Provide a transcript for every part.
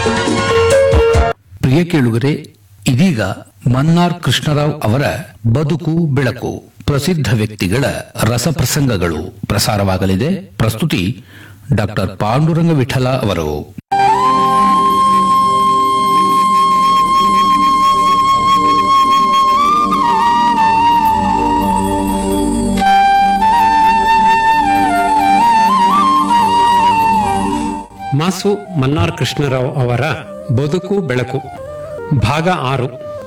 ಪ್ರಿಯ ಕೇಳುಗರೆ ಇದೀಗ ಮನ್ನಾರ್ ಕೃಷ್ಣರಾವ್ ಅವರ ಬದುಕು ಬೆಳಕು ಪ್ರಸಿದ್ಧ ವ್ಯಕ್ತಿಗಳ ರಸಪ್ರಸಂಗಗಳು ಪ್ರಸಾರವಾಗಲಿದೆ ಪ್ರಸ್ತುತಿ ಡಾಕ್ಟರ್ ಪಾಂಡುರಂಗ ವಿಠಲ ಅವರು ಮಾಸು ಮನ್ನಾರ್ ಕೃಷ್ಣರಾವ್ ಅವರ ಬದುಕು ಬೆಳಕು ಭಾಗ ಆರು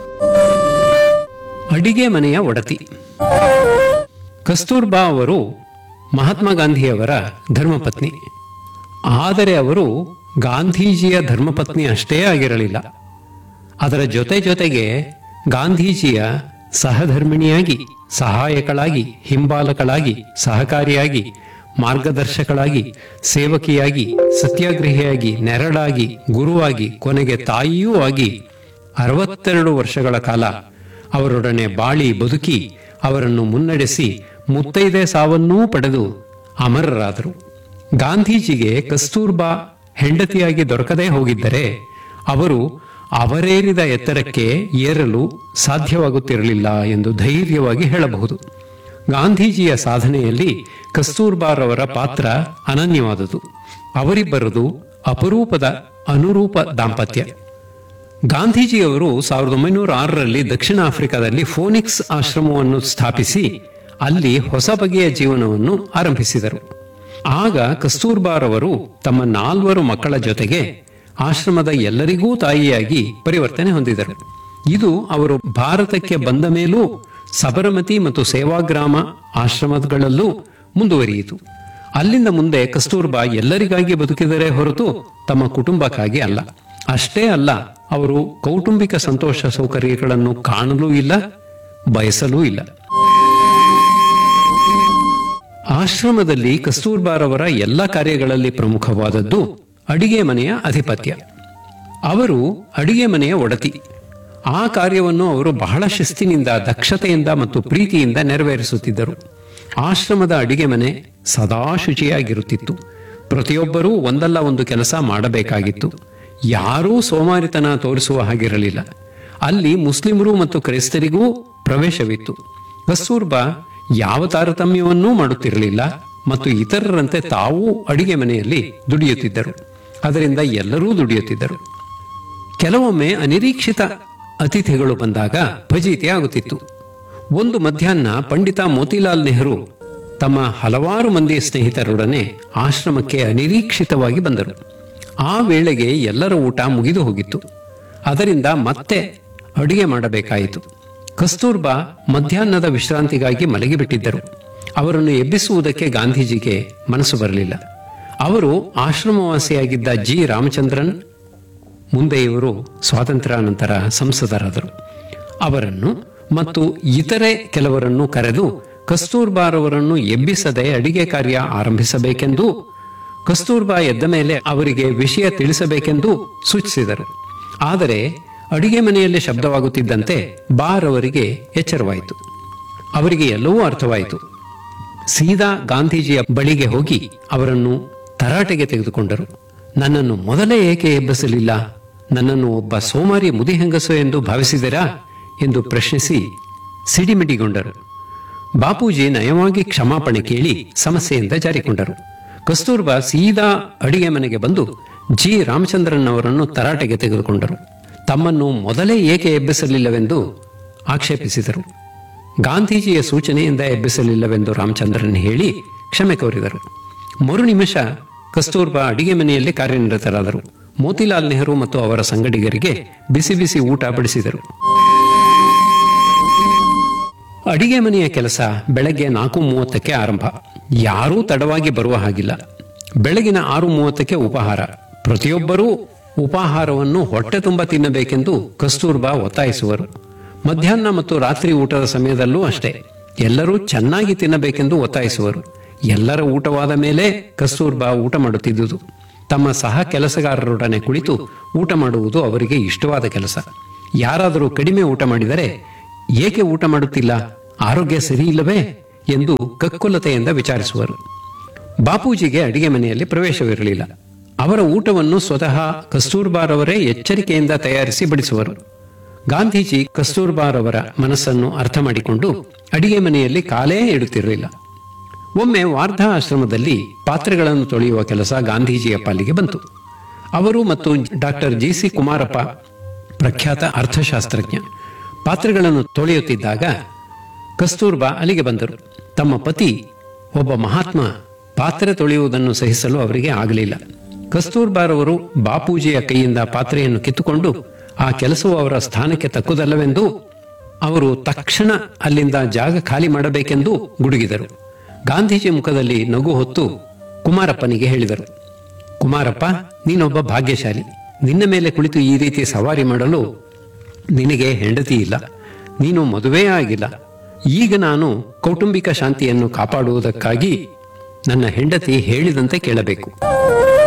ಅಡಿಗೆ ಮನೆಯ ಒಡತಿ ಕಸ್ತೂರ್ಬಾ ಅವರು ಮಹಾತ್ಮ ಗಾಂಧಿಯವರ ಧರ್ಮಪತ್ನಿ ಆದರೆ ಅವರು ಗಾಂಧೀಜಿಯ ಧರ್ಮಪತ್ನಿ ಅಷ್ಟೇ ಆಗಿರಲಿಲ್ಲ ಅದರ ಜೊತೆ ಜೊತೆಗೆ ಗಾಂಧೀಜಿಯ ಸಹಧರ್ಮಿಣಿಯಾಗಿ ಸಹಾಯಕಳಾಗಿ ಹಿಂಬಾಲಕಳಾಗಿ ಸಹಕಾರಿಯಾಗಿ ಮಾರ್ಗದರ್ಶಕಳಾಗಿ ಸೇವಕಿಯಾಗಿ ಸತ್ಯಾಗ್ರಹಿಯಾಗಿ ನೆರಳಾಗಿ ಗುರುವಾಗಿ ಕೊನೆಗೆ ತಾಯಿಯೂ ಆಗಿ ಅರವತ್ತೆರಡು ವರ್ಷಗಳ ಕಾಲ ಅವರೊಡನೆ ಬಾಳಿ ಬದುಕಿ ಅವರನ್ನು ಮುನ್ನಡೆಸಿ ಮುತ್ತೈದೆ ಸಾವನ್ನೂ ಪಡೆದು ಅಮರರಾದರು ಗಾಂಧೀಜಿಗೆ ಕಸ್ತೂರ್ಬಾ ಹೆಂಡತಿಯಾಗಿ ದೊರಕದೇ ಹೋಗಿದ್ದರೆ ಅವರು ಅವರೇರಿದ ಎತ್ತರಕ್ಕೆ ಏರಲು ಸಾಧ್ಯವಾಗುತ್ತಿರಲಿಲ್ಲ ಎಂದು ಧೈರ್ಯವಾಗಿ ಹೇಳಬಹುದು ಗಾಂಧೀಜಿಯ ಸಾಧನೆಯಲ್ಲಿ ಕಸ್ತೂರ್ಬಾರವರ ಪಾತ್ರ ಅನನ್ಯವಾದುದು ಅವರಿಬ್ಬರದು ಅಪರೂಪದ ಅನುರೂಪ ದಾಂಪತ್ಯ ಗಾಂಧೀಜಿಯವರು ಸಾವಿರದ ಒಂಬೈನೂರ ಆರರಲ್ಲಿ ದಕ್ಷಿಣ ಆಫ್ರಿಕಾದಲ್ಲಿ ಫೋನಿಕ್ಸ್ ಆಶ್ರಮವನ್ನು ಸ್ಥಾಪಿಸಿ ಅಲ್ಲಿ ಹೊಸ ಬಗೆಯ ಜೀವನವನ್ನು ಆರಂಭಿಸಿದರು ಆಗ ಕಸ್ತೂರ್ಬಾರವರು ತಮ್ಮ ನಾಲ್ವರು ಮಕ್ಕಳ ಜೊತೆಗೆ ಆಶ್ರಮದ ಎಲ್ಲರಿಗೂ ತಾಯಿಯಾಗಿ ಪರಿವರ್ತನೆ ಹೊಂದಿದರು ಇದು ಅವರು ಭಾರತಕ್ಕೆ ಬಂದ ಮೇಲೂ ಸಬರಮತಿ ಮತ್ತು ಸೇವಾಗ್ರಾಮ ಆಶ್ರಮಗಳಲ್ಲೂ ಮುಂದುವರಿಯಿತು ಅಲ್ಲಿಂದ ಮುಂದೆ ಕಸ್ತೂರ್ಬಾ ಎಲ್ಲರಿಗಾಗಿ ಬದುಕಿದರೆ ಹೊರತು ತಮ್ಮ ಕುಟುಂಬಕ್ಕಾಗಿ ಅಲ್ಲ ಅಷ್ಟೇ ಅಲ್ಲ ಅವರು ಕೌಟುಂಬಿಕ ಸಂತೋಷ ಸೌಕರ್ಯಗಳನ್ನು ಕಾಣಲೂ ಇಲ್ಲ ಬಯಸಲೂ ಇಲ್ಲ ಆಶ್ರಮದಲ್ಲಿ ಕಸ್ತೂರ್ಬಾರವರ ಎಲ್ಲ ಕಾರ್ಯಗಳಲ್ಲಿ ಪ್ರಮುಖವಾದದ್ದು ಅಡಿಗೆ ಮನೆಯ ಅಧಿಪತ್ಯ ಅವರು ಅಡಿಗೆ ಮನೆಯ ಒಡತಿ ಆ ಕಾರ್ಯವನ್ನು ಅವರು ಬಹಳ ಶಿಸ್ತಿನಿಂದ ದಕ್ಷತೆಯಿಂದ ಮತ್ತು ಪ್ರೀತಿಯಿಂದ ನೆರವೇರಿಸುತ್ತಿದ್ದರು ಆಶ್ರಮದ ಅಡಿಗೆ ಮನೆ ಸದಾ ಶುಚಿಯಾಗಿರುತ್ತಿತ್ತು ಪ್ರತಿಯೊಬ್ಬರೂ ಒಂದಲ್ಲ ಒಂದು ಕೆಲಸ ಮಾಡಬೇಕಾಗಿತ್ತು ಯಾರೂ ಸೋಮಾರಿತನ ತೋರಿಸುವ ಹಾಗಿರಲಿಲ್ಲ ಅಲ್ಲಿ ಮುಸ್ಲಿಮರು ಮತ್ತು ಕ್ರೈಸ್ತರಿಗೂ ಪ್ರವೇಶವಿತ್ತು ಕಸ್ತೂರ್ಬಾ ಯಾವ ತಾರತಮ್ಯವನ್ನೂ ಮಾಡುತ್ತಿರಲಿಲ್ಲ ಮತ್ತು ಇತರರಂತೆ ತಾವೂ ಅಡಿಗೆ ಮನೆಯಲ್ಲಿ ದುಡಿಯುತ್ತಿದ್ದರು ಅದರಿಂದ ಎಲ್ಲರೂ ದುಡಿಯುತ್ತಿದ್ದರು ಕೆಲವೊಮ್ಮೆ ಅನಿರೀಕ್ಷಿತ ಅತಿಥಿಗಳು ಬಂದಾಗ ಫಜೀತಿ ಆಗುತ್ತಿತ್ತು ಒಂದು ಮಧ್ಯಾಹ್ನ ಪಂಡಿತ ಮೋತಿಲಾಲ್ ನೆಹರು ತಮ್ಮ ಹಲವಾರು ಮಂದಿ ಸ್ನೇಹಿತರೊಡನೆ ಆಶ್ರಮಕ್ಕೆ ಅನಿರೀಕ್ಷಿತವಾಗಿ ಬಂದರು ಆ ವೇಳೆಗೆ ಎಲ್ಲರ ಊಟ ಮುಗಿದು ಹೋಗಿತ್ತು ಅದರಿಂದ ಮತ್ತೆ ಅಡುಗೆ ಮಾಡಬೇಕಾಯಿತು ಕಸ್ತೂರ್ಬಾ ಮಧ್ಯಾಹ್ನದ ವಿಶ್ರಾಂತಿಗಾಗಿ ಮಲಗಿಬಿಟ್ಟಿದ್ದರು ಅವರನ್ನು ಎಬ್ಬಿಸುವುದಕ್ಕೆ ಗಾಂಧೀಜಿಗೆ ಮನಸ್ಸು ಬರಲಿಲ್ಲ ಅವರು ಆಶ್ರಮವಾಸಿಯಾಗಿದ್ದ ಜಿ ರಾಮಚಂದ್ರನ್ ಮುಂದೆ ಇವರು ಸ್ವಾತಂತ್ರ್ಯಾನಂತರ ಸಂಸದರಾದರು ಅವರನ್ನು ಮತ್ತು ಇತರೆ ಕೆಲವರನ್ನು ಕರೆದು ಕಸ್ತೂರ್ಬಾರವರನ್ನು ಎಬ್ಬಿಸದೆ ಅಡಿಗೆ ಕಾರ್ಯ ಆರಂಭಿಸಬೇಕೆಂದು ಕಸ್ತೂರ್ಬಾ ಎದ್ದ ಮೇಲೆ ಅವರಿಗೆ ವಿಷಯ ತಿಳಿಸಬೇಕೆಂದು ಸೂಚಿಸಿದರು ಆದರೆ ಅಡಿಗೆ ಮನೆಯಲ್ಲಿ ಶಬ್ದವಾಗುತ್ತಿದ್ದಂತೆ ಬಾರ್ ಅವರಿಗೆ ಎಚ್ಚರವಾಯಿತು ಅವರಿಗೆ ಎಲ್ಲವೂ ಅರ್ಥವಾಯಿತು ಸೀದಾ ಗಾಂಧೀಜಿಯ ಬಳಿಗೆ ಹೋಗಿ ಅವರನ್ನು ತರಾಟೆಗೆ ತೆಗೆದುಕೊಂಡರು ನನ್ನನ್ನು ಮೊದಲೇ ಏಕೆ ಎಬ್ಬಿಸಲಿಲ್ಲ ನನ್ನನ್ನು ಒಬ್ಬ ಸೋಮಾರಿ ಮುದಿ ಹೆಂಗಸು ಎಂದು ಭಾವಿಸಿದಿರಾ ಎಂದು ಪ್ರಶ್ನಿಸಿ ಸಿಡಿಮಿಡಿಗೊಂಡರು ಬಾಪೂಜಿ ನಯವಾಗಿ ಕ್ಷಮಾಪಣೆ ಕೇಳಿ ಸಮಸ್ಯೆಯಿಂದ ಜಾರಿಕೊಂಡರು ಕಸ್ತೂರ್ಬಾ ಸೀದಾ ಅಡಿಗೆ ಮನೆಗೆ ಬಂದು ಜಿ ರಾಮಚಂದ್ರನ್ ಅವರನ್ನು ತರಾಟೆಗೆ ತೆಗೆದುಕೊಂಡರು ತಮ್ಮನ್ನು ಮೊದಲೇ ಏಕೆ ಎಬ್ಬಿಸಲಿಲ್ಲವೆಂದು ಆಕ್ಷೇಪಿಸಿದರು ಗಾಂಧೀಜಿಯ ಸೂಚನೆಯಿಂದ ಎಬ್ಬಿಸಲಿಲ್ಲವೆಂದು ರಾಮಚಂದ್ರನ್ ಹೇಳಿ ಕ್ಷಮೆ ಕೋರಿದರು ಮರು ನಿಮಿಷ ಕಸ್ತೂರ್ಬಾ ಅಡಿಗೆ ಮನೆಯಲ್ಲಿ ಕಾರ್ಯನಿರತರಾದರು ಮೋತಿಲಾಲ್ ನೆಹರು ಮತ್ತು ಅವರ ಸಂಗಡಿಗರಿಗೆ ಬಿಸಿ ಬಿಸಿ ಊಟ ಬಡಿಸಿದರು ಅಡಿಗೆ ಮನೆಯ ಕೆಲಸ ಬೆಳಗ್ಗೆ ನಾಲ್ಕು ಮೂವತ್ತಕ್ಕೆ ಆರಂಭ ಯಾರೂ ತಡವಾಗಿ ಬರುವ ಹಾಗಿಲ್ಲ ಬೆಳಗಿನ ಆರು ಮೂವತ್ತಕ್ಕೆ ಉಪಹಾರ ಪ್ರತಿಯೊಬ್ಬರೂ ಉಪಾಹಾರವನ್ನು ಹೊಟ್ಟೆ ತುಂಬ ತಿನ್ನಬೇಕೆಂದು ಕಸ್ತೂರ್ಬಾ ಒತ್ತಾಯಿಸುವರು ಮಧ್ಯಾಹ್ನ ಮತ್ತು ರಾತ್ರಿ ಊಟದ ಸಮಯದಲ್ಲೂ ಅಷ್ಟೇ ಎಲ್ಲರೂ ಚೆನ್ನಾಗಿ ತಿನ್ನಬೇಕೆಂದು ಒತ್ತಾಯಿಸುವರು ಎಲ್ಲರ ಊಟವಾದ ಮೇಲೆ ಕಸ್ತೂರ್ಬಾ ಊಟ ಮಾಡುತ್ತಿದ್ದುದು ತಮ್ಮ ಸಹ ಕೆಲಸಗಾರರೊಡನೆ ಕುಳಿತು ಊಟ ಮಾಡುವುದು ಅವರಿಗೆ ಇಷ್ಟವಾದ ಕೆಲಸ ಯಾರಾದರೂ ಕಡಿಮೆ ಊಟ ಮಾಡಿದರೆ ಏಕೆ ಊಟ ಮಾಡುತ್ತಿಲ್ಲ ಆರೋಗ್ಯ ಸರಿಯಿಲ್ಲವೇ ಎಂದು ಕಕ್ಕುಲತೆಯಿಂದ ವಿಚಾರಿಸುವರು ಬಾಪೂಜಿಗೆ ಅಡಿಗೆ ಮನೆಯಲ್ಲಿ ಪ್ರವೇಶವಿರಲಿಲ್ಲ ಅವರ ಊಟವನ್ನು ಸ್ವತಃ ಕಸ್ತೂರ್ಬಾರವರೇ ಎಚ್ಚರಿಕೆಯಿಂದ ತಯಾರಿಸಿ ಬಡಿಸುವರು ಗಾಂಧೀಜಿ ಕಸ್ತೂರ್ಬಾರವರ ಮನಸ್ಸನ್ನು ಅರ್ಥ ಮಾಡಿಕೊಂಡು ಅಡಿಗೆ ಮನೆಯಲ್ಲಿ ಕಾಲೇ ಇಡುತ್ತಿರಲಿಲ್ಲ ಒಮ್ಮೆ ವಾರ್ಧಾ ಆಶ್ರಮದಲ್ಲಿ ಪಾತ್ರೆಗಳನ್ನು ತೊಳೆಯುವ ಕೆಲಸ ಗಾಂಧೀಜಿಯ ಪಾಲಿಗೆ ಬಂತು ಅವರು ಮತ್ತು ಡಾಕ್ಟರ್ ಜಿ ಸಿ ಕುಮಾರಪ್ಪ ಪ್ರಖ್ಯಾತ ಅರ್ಥಶಾಸ್ತ್ರಜ್ಞ ಪಾತ್ರೆಗಳನ್ನು ತೊಳೆಯುತ್ತಿದ್ದಾಗ ಕಸ್ತೂರ್ಬಾ ಅಲ್ಲಿಗೆ ಬಂದರು ತಮ್ಮ ಪತಿ ಒಬ್ಬ ಮಹಾತ್ಮ ಪಾತ್ರೆ ತೊಳೆಯುವುದನ್ನು ಸಹಿಸಲು ಅವರಿಗೆ ಆಗಲಿಲ್ಲ ಕಸ್ತೂರ್ಬಾರವರು ಬಾಪೂಜಿಯ ಕೈಯಿಂದ ಪಾತ್ರೆಯನ್ನು ಕಿತ್ತುಕೊಂಡು ಆ ಕೆಲಸವು ಅವರ ಸ್ಥಾನಕ್ಕೆ ತಕ್ಕುದಲ್ಲವೆಂದು ಅವರು ತಕ್ಷಣ ಅಲ್ಲಿಂದ ಜಾಗ ಖಾಲಿ ಮಾಡಬೇಕೆಂದು ಗುಡುಗಿದರು ಗಾಂಧೀಜಿ ಮುಖದಲ್ಲಿ ನಗು ಹೊತ್ತು ಕುಮಾರಪ್ಪನಿಗೆ ಹೇಳಿದರು ಕುಮಾರಪ್ಪ ನೀನೊಬ್ಬ ಭಾಗ್ಯಶಾಲಿ ನಿನ್ನ ಮೇಲೆ ಕುಳಿತು ಈ ರೀತಿ ಸವಾರಿ ಮಾಡಲು ನಿನಗೆ ಹೆಂಡತಿ ಇಲ್ಲ ನೀನು ಮದುವೆಯೇ ಆಗಿಲ್ಲ ಈಗ ನಾನು ಕೌಟುಂಬಿಕ ಶಾಂತಿಯನ್ನು ಕಾಪಾಡುವುದಕ್ಕಾಗಿ ನನ್ನ ಹೆಂಡತಿ ಹೇಳಿದಂತೆ ಕೇಳಬೇಕು